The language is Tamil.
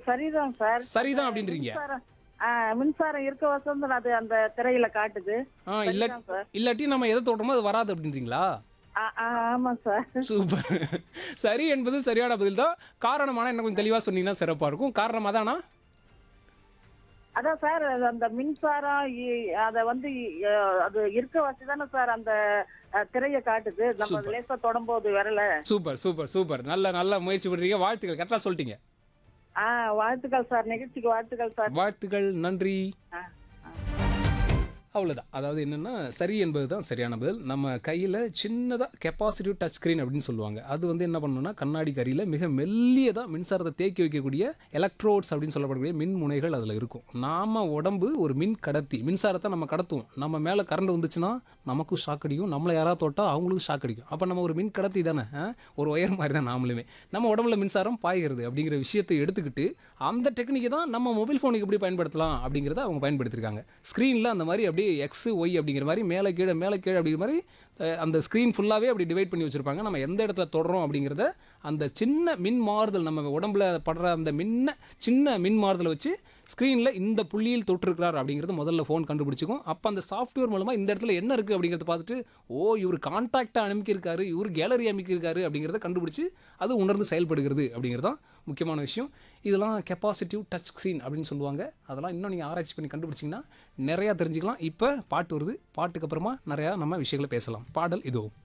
சரிதான் சார் சரிதான் அப்படின்றீங்க மின்சாரம் ஆ, மின்சாரம் இருக்க வசம் அது அந்த திரையில காட்டுது ஆ இல்ல சரிதான் சார் இல்லாட்டி நம்ம எதை தொடுறோமோ அது வராது அப்படின்றீங்களா ஆ, ஆ, ஆமா சார் சூப்பர் சரி என்பது சரியான பதில் தான் காரணமான என்ன கொஞ்சம் தெளிவாக சொன்னீங்கன்னா சிறப்பாக இருக்கும் காரணம் அதானா அதான் சார் அது அந்த மின்சாரம் இ- அத வந்து இ- அது இருக்க வச்சு தானே சார் அந்த அஹ், திரையை காட்டுது நம்ம Super. லேசா தொடம்போது வரல சூப்பர் சூப்பர் சூப்பர் நல்ல நல்ல முயற்சி பண்ணுறீங்க வாழ்த்துக்கள் கரெக்டாக சொல்லிட்டீங்க ஆ வாழ்த்துக்கள் சார் நிகழ்ச்சிக்கு வாழ்த்துக்கள் சார் வாழ்த்துக்கள் நன்றி ஆ, ஆ. அவ்வளோதான் அதாவது என்னென்னா சரி என்பது தான் சரியான பதில் நம்ம கையில் சின்னதாக கெப்பாசிட்டிவ் டச் ஸ்க்ரீன் அப்படின்னு சொல்லுவாங்க அது வந்து என்ன பண்ணணும்னா கண்ணாடி கரியில் மிக மெல்லியதாக மின்சாரத்தை தேக்கி வைக்கக்கூடிய எலக்ட்ரோட்ஸ் அப்படின்னு சொல்லப்படக்கூடிய மின் முனைகள் அதில் இருக்கும் நாம உடம்பு ஒரு மின் கடத்தி மின்சாரத்தை நம்ம கடத்துவோம் நம்ம மேலே கரண்ட் வந்துச்சுன்னா நமக்கும் ஷாக் அடிக்கும் நம்மளை யாராவது தொட்டால் அவங்களுக்கும் ஷாக் அடிக்கும் அப்போ நம்ம ஒரு மின் கடத்தி தானே ஆ? ஒரு ஒயர் மாதிரி தான் நாமளுமே நம்ம உடம்புல மின்சாரம் பாய்கிறது அப்படிங்கிற விஷயத்தை எடுத்துக்கிட்டு அந்த டெக்னிக்கை தான் நம்ம மொபைல் ஃபோனுக்கு எப்படி பயன்படுத்தலாம் அப்படிங்கிறத அவங்க பயன்படுத்தியிருக்காங்க ஸ்க்ரீனில் அந்த மாதிரி அப்படியே எக்ஸ் ஒய் அப்படிங்கிற மாதிரி மேலே கீழே மேலே கீழே அப்படிங்கிற மாதிரி அஹ், அந்த ஸ்க்ரீன் ஃபுல்லாகவே அப்படி டிவைட் பண்ணி வச்சுருப்பாங்க நம்ம எந்த இடத்துல தொடுறோம் அப்படிங்கிறத அந்த சின்ன மின் மாறுதல் நம்ம உடம்புல படுற அந்த மின்ன சின்ன மின் மாறுதலை வச்சு ஸ்க்ரீனில் இந்த புள்ளியில் தொட்டிருக்கிறார் அப்படிங்கிறது முதல்ல ஃபோன் கண்டுபிடிச்சிக்கும் அப்போ அந்த சாஃப்ட்வேர் மூலமாக இந்த இடத்துல என்ன இருக்குது அப்படிங்கிறத பார்த்துட்டு ஓ இவர் கான்டாக்டாக அனுப்பியிருக்காரு இவர் கேலரி அமைக்கியிருக்காரு அப்படிங்கிறத கண்டுபிடிச்சி அது உணர்ந்து செயல்படுகிறது அப்படிங்கிறது தான் முக்கியமான விஷயம் இதெல்லாம் கெப்பாசிட்டிவ் டச் ஸ்க்ரீன் அப்படின்னு சொல்லுவாங்க அதெல்லாம் இன்னும் நீங்கள் ஆராய்ச்சி பண்ணி கண்டுபிடிச்சிங்கன்னா நிறையா தெரிஞ்சுக்கலாம் இப்போ பாட்டு வருது பாட்டுக்கு அப்புறமா நிறையா நம்ம விஷயங்களை பேசலாம் பாடல் இதோ